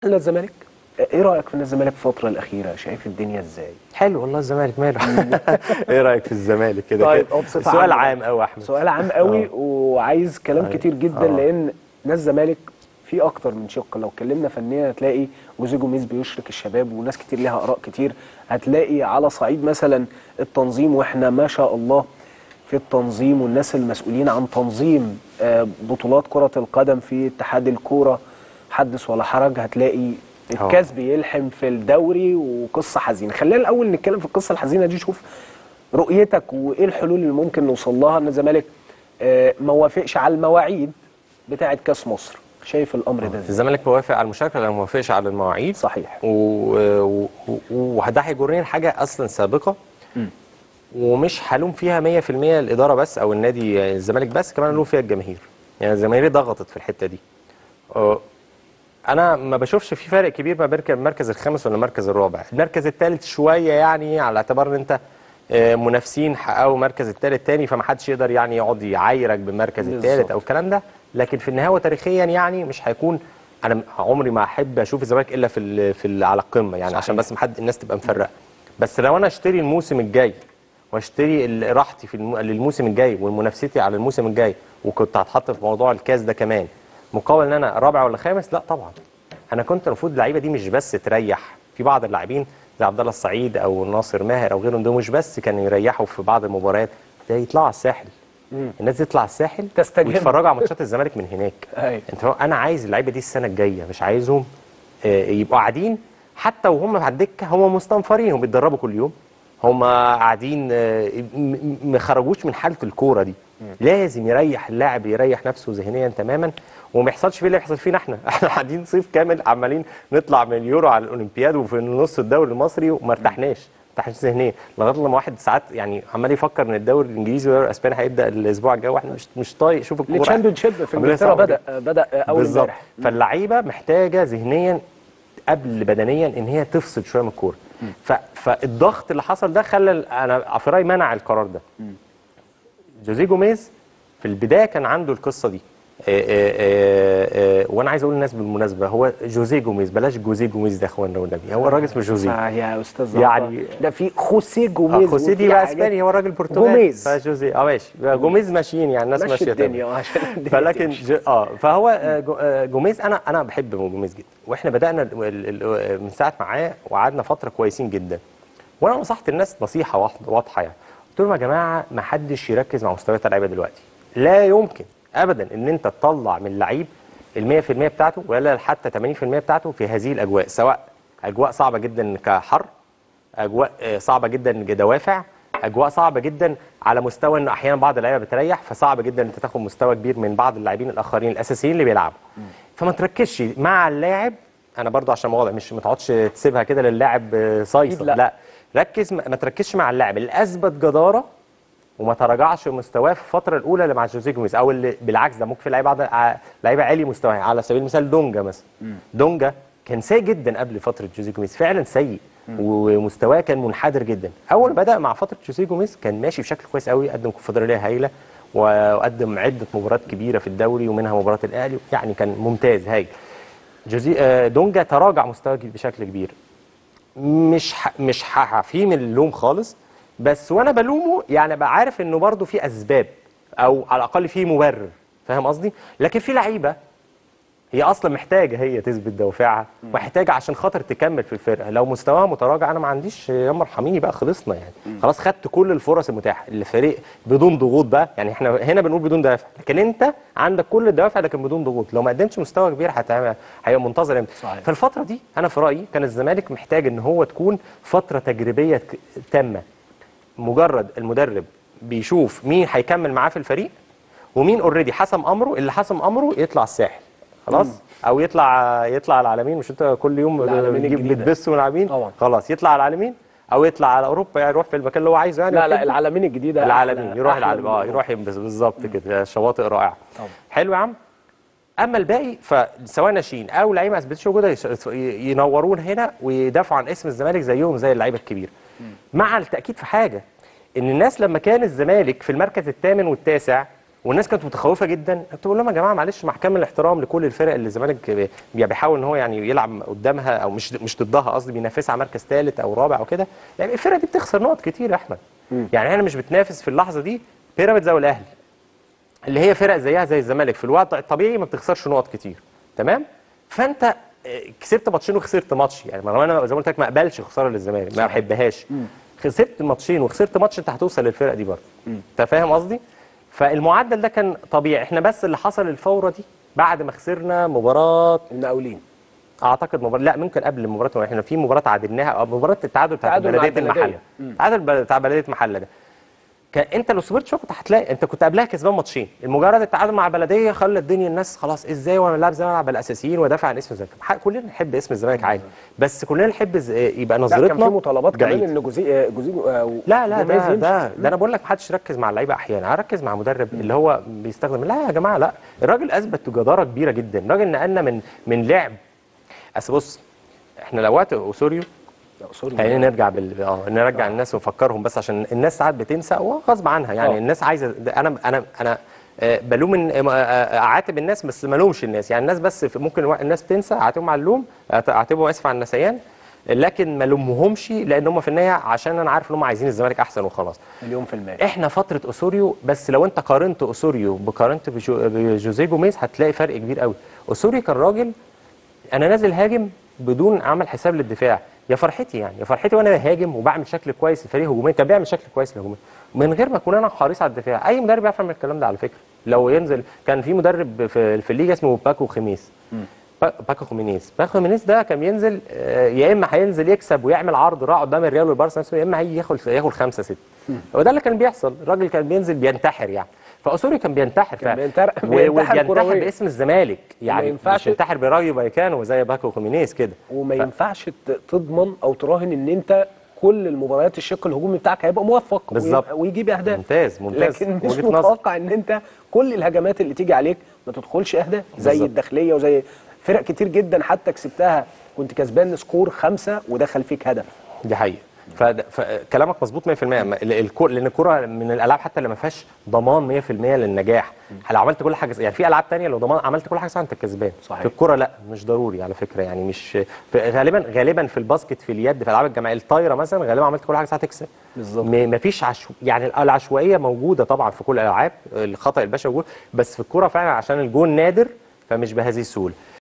نادي الزمالك ايه رايك في نادي الزمالك في الفتره الاخيره شايف الدنيا ازاي حلو والله الزمالك ماله ايه رايك في الزمالك كده طيب، كده؟ أه بصفة سؤال عامة. عام قوي يا احمد سؤال عام قوي وعايز كلام أيوة. كتير جدا آه. لان نادي الزمالك في اكتر من شق لو اتكلمنا فنيا هتلاقي جوزيه جوميز بيشرك الشباب وناس كتير ليها اراء كتير هتلاقي على صعيد مثلا التنظيم واحنا ما شاء الله في التنظيم والناس المسؤولين عن تنظيم آه، بطولات كرة القدم في اتحاد الكورة حدث ولا حرج هتلاقي الكاس بيلحم في الدوري وقصة حزينة خلينا الأول نتكلم في القصة الحزينة دي شوف رؤيتك وايه الحلول اللي ممكن نوصل لها ان الزمالك آه، ما وافقش على المواعيد بتاعه كاس مصر شايف الامر ده ازاي الزمالك موافق على المشاركه ولا ما موافقش على المواعيد صحيح و... و... و... وده هيجرني لحاجه اصلا سابقه ومش هلوم فيها 100% الاداره بس او النادي الزمالك بس كمان الوم فيها الجماهير يعني الجماهير ضغطت في الحته دي أه، انا ما بشوفش في فرق كبير ما بين المركز الخامس ولا المركز الرابع المركز الثالث شويه يعني على اعتبار ان انت آه، منافسين حققوا المركز الثالث تاني فما حدش يقدر يعني يقعد يعايرك بالمركز بالظبط. الثالث او الكلام ده لكن في النهايه وتاريخيا يعني مش هيكون انا عمري ما احب اشوف الزمالك الا في ال في ال على القمه يعني صحيح. عشان بس محد الناس تبقى مفرقه بس لو انا اشتري الموسم الجاي واشتري ال- راحتي في الم... للموسم الجاي ومنافستي على الموسم الجاي وكنت هتحط في موضوع الكاس ده كمان مقابل ان انا رابع ولا خامس لا طبعا انا كنت المفروض اللعيبه دي مش بس تريح في بعض اللاعبين زي عبد الله السعيد او ناصر ماهر او غيرهم دول مش بس كانوا يريحوا في بعض المباريات ده يطلعوا على الساحل الناس دي تطلع على الساحل تستجم. ويتفرجوا على ماتشات الزمالك من هناك أيوة. انت فاهم؟ انا عايز اللعيبه دي السنه الجايه مش عايزهم آه، يبقوا قاعدين حتى وهم على الدكه هم مستنفرين هم بيتدربوا كل يوم هم قاعدين آه، م- م- ما خرجوش من حاله الكوره دي لازم يريح اللاعب يريح نفسه ذهنيا تماما وما يحصلش فيه اللي يحصل فينا احنا احنا قاعدين صيف كامل عمالين نطلع من اليورو على الاولمبياد وفي نص الدوري المصري وما ارتحناش ما ارتحناش ذهنيا لغايه لما واحد ساعات يعني عمال يفكر ان الدوري الانجليزي والدوري الاسباني هيبدا الاسبوع الجاي واحنا مش مش طايق شوف الكوره التشامبيون شيب في عملية انجلترا صعبة بدا بدا اول بالظبط امبارح فاللعيبه محتاجه ذهنيا قبل بدنيا ان هي تفصل شويه من الكوره ف... فالضغط اللي حصل ده خلى ال- انا في رايي منع القرار ده جوزيه جوميز في البدايه كان عنده القصه دي آه، آه، آه، آه، وانا عايز اقول للناس بالمناسبه هو جوزيه جوميز بلاش جوزيه جوميز ده اخوانا والنبي هو الراجل اسمه جوزيه آه يا استاذ يعني- عطا. ده في خوسيه آه، جوميز خوسيه دي وفي بقى حاجات- اسباني هو الراجل برتغالي جوميز. فجوزيه اه ماشي جوميز ماشيين يعني الناس مشي ماشيه تمام. الدنيا عشان الدنيا فلكن تمشي. ج... اه فهو آه، جو- آه، جوميز انا انا بحب جوميز جدا واحنا بدانا ال- ال- ال- من ساعه معاه وقعدنا فتره كويسين جدا وانا نصحت الناس نصيحه واحده واضحه يعني قلت لهم يا جماعه ما حدش يركز مع مستويات اللعيبه دلوقتي لا يمكن ابدا ان انت تطلع من لعيب ال 100% بتاعته ولا حتى 80% بتاعته في هذه الاجواء سواء اجواء صعبه جدا كحر اجواء آه، صعبه جدا كدوافع اجواء صعبه جدا على مستوى ان احيانا بعض اللعيبه بتريح فصعب جدا ان انت تاخد مستوى كبير من بعض اللاعبين الاخرين الاساسيين اللي بيلعبوا فما تركزش مع اللاعب انا برضو عشان مواضع مش ما تقعدش تسيبها كده للاعب آه، صيصه أكيد لا. لا. لا ركز ما ما تركزش مع اللاعب اللي اثبت جداره وما تراجعش مستواه في الفتره الاولى اللي مع جوزيه جوميز او اللي بالعكس ده ممكن في لعيبه بعض- ع- لعيبه عالي مستواه على سبيل المثال دونجا مثلا دونجا كان سيء جدا قبل فتره جوزيه جوميز فعلا سيء ومستواه كان منحدر جدا اول ما بدا مع فتره جوزيه جوميز كان ماشي بشكل كويس قوي قدم كونفدراليه هايله وقدم عده مباريات كبيره في الدوري ومنها مباراه الاهلي يعني كان ممتاز هايل جوزيه آه، دونجا تراجع مستواه بشكل كبير مش ح... مش هفيه من اللوم خالص بس وانا بلومه يعني ابقى عارف انه برضه في اسباب او على الاقل في مبرر فاهم قصدي لكن في لعيبه هي اصلا محتاجه هي تثبت دوافعها محتاجه عشان خاطر تكمل في الفرقه لو مستواها متراجع انا ما عنديش يا ارحميني بقى خلصنا يعني خلاص خدت كل الفرص المتاحه الفريق بدون ضغوط بقى يعني احنا هنا بنقول بدون دوافع لكن انت عندك كل الدوافع لكن بدون ضغوط لو ما قدمتش مستوى كبير هتعمل هيبقى منتظر امتى صحيح. فالفتره دي انا في رايي كان الزمالك محتاج ان هو تكون فتره تجريبيه ك- تامه مجرد المدرب بيشوف مين هيكمل معاه في الفريق ومين اوريدي حسم امره اللي حسم امره يطلع الساحل خلاص او يطلع يطلع على العالمين مش انت كل يوم العالمين بتجيب الجديدة. بتبث من العالمين طبعا. خلاص يطلع على العالمين او يطلع على اوروبا يعني يروح في المكان اللي هو عايزه يعني لا لا وكده. العالمين الجديده أحلى- العالمين يروح أحلى العالمين من اه أوروبا. يروح ينبسط بالظبط كده شواطئ رائعه طبعا. حلو يا عم اما الباقي فسواء ناشئين او لعيبه ما اثبتش وجودها يس- ينورون هنا ويدافعوا عن اسم الزمالك زيهم زي اللعيبه الكبيره مع التاكيد في حاجه ان الناس لما كان الزمالك في المركز الثامن والتاسع والناس كانت متخوفه جدا كنت بقول لهم يا جماعه معلش مع كامل الاحترام لكل الفرق اللي الزمالك بي- بيحاول ان هو يعني يلعب قدامها او مش مش ضدها قصدي بينافسها على مركز ثالث او رابع او كده يعني الفرق دي بتخسر نقط كتير يا احمد يعني احنا مش بتنافس في اللحظه دي بيراميدز او الاهلي اللي هي فرق زيها زي الزمالك في الوضع الطبيعي ما بتخسرش نقط كتير تمام فانت آه، كسبت ماتشين وخسرت ماتش يعني ما هو انا زي ما قلت لك ما اقبلش خساره للزمالك ما بحبهاش خسرت ماتشين وخسرت ماتش انت هتوصل للفرق دي برضه انت فاهم قصدي فالمعدل ده كان طبيعي احنا بس اللي حصل الفوره دي بعد ما خسرنا مباراه المقاولين اعتقد مباراه لا ممكن قبل المباراه احنا في مباراه تعادلناها او مباراه التعادل بتاعت تعادل مع بلديه البلدية. المحله التعادل ب- بتاع بلديه محله ده كان انت لو صبرت شويه كنت هتلاقي انت كنت قبلها كسبان ماتشين المجرد التعادل مع بلديه خلى الدنيا الناس خلاص ازاي وانا لاعب زي ما العب الاساسيين وادافع عن اسم الزمالك ح- كلنا نحب اسم الزمالك عادي بس كلنا نحب ز- يبقى لا نظرتنا كان في مطالبات كمان بعيد. ان جوزي جوزي آه، لا لا جوميز ده يمشي. ده ده انا بقول لك محدش يركز مع اللعيبه احيانا ركز مع مدرب اللي هو بيستخدم لا يا جماعه لا الراجل اثبت جداره كبيره جدا الراجل نقلنا من من لعب اصل بص احنا لو وقت اوسوريو لا، سوري خلينا نرجع بال اه نرجع الناس ونفكرهم بس عشان الناس ساعات بتنسى وغصب عنها يعني آه. الناس عايزه ده انا انا انا آه، بلوم إن- آه، آه، اعاتب الناس بس ما لومش الناس يعني الناس بس في- ممكن الوا- الناس تنسى اعاتبهم على اللوم أعت- اعاتبهم اسف على النسيان لكن ما لومهمش لان هم في النهايه عشان انا عارف ان هم عايزين الزمالك احسن وخلاص مليون في المية احنا فتره اوسوريو بس لو انت قارنت اوسوريو بقارنت بجو- بجوزيه جوميز هتلاقي فرق كبير قوي اوسوريو كان راجل انا نازل هاجم بدون عمل حساب للدفاع يا فرحتي يعني يا فرحتي وانا هاجم وبعمل شكل كويس الفريق هجوميا كان بيعمل شكل كويس للهجوميه من غير ما اكون انا حريص على الدفاع اي مدرب يعرف يعمل الكلام ده على فكره لو ينزل كان في مدرب في, في الليجا اسمه باكو خميس با- باكو خمينيز باكو خمينيز ده كان بينزل آه، يا اما هينزل يكسب ويعمل عرض راع قدام الريال والبارسا نفسه يا اما هيجي ياخد ياخد خمسه سته هو ده اللي كان بيحصل الراجل كان بينزل بينتحر يعني فاسوري كان بينتحر كان فعلا بينتحر- و- بينتحر وبينتحر كرويا. باسم الزمالك يعني ينفعش- مش ينتحر برايو بايكانو زي باكو خمينيز كده وما ينفعش ت- تضمن او تراهن ان انت كل المباريات الشق الهجومي بتاعك هيبقى موفق بالظبط. ويبقى- ويجيب اهداف ممتاز ممتاز لكن مش وجهة نظر. متوقع ان انت كل الهجمات اللي تيجي عليك ما تدخلش اهداف زي بالظبط. الداخليه وزي فرق كتير جدا حتى كسبتها كنت كسبان سكور خمسه ودخل فيك هدف دي حقيقه فد- فكلامك مظبوط 100% أما ال- الكو- لان الكوره من الالعاب حتى اللي ما فيهاش ضمان 100% للنجاح لو عملت كل حاجه يعني في العاب تانية لو ضمان عملت كل حاجه صح انت كسبان صحيح. في الكوره لا مش ضروري على فكره يعني مش في غالبا غالبا في الباسكت في اليد في الالعاب الجماعيه الطايره مثلا غالبا عملت كل حاجه صح تكسب بالظبط. ما فيش عشو... يعني العشوائيه موجوده طبعا في كل الالعاب الخطا البشري موجود بس في الكوره فعلا عشان الجون نادر فمش بهذه السهوله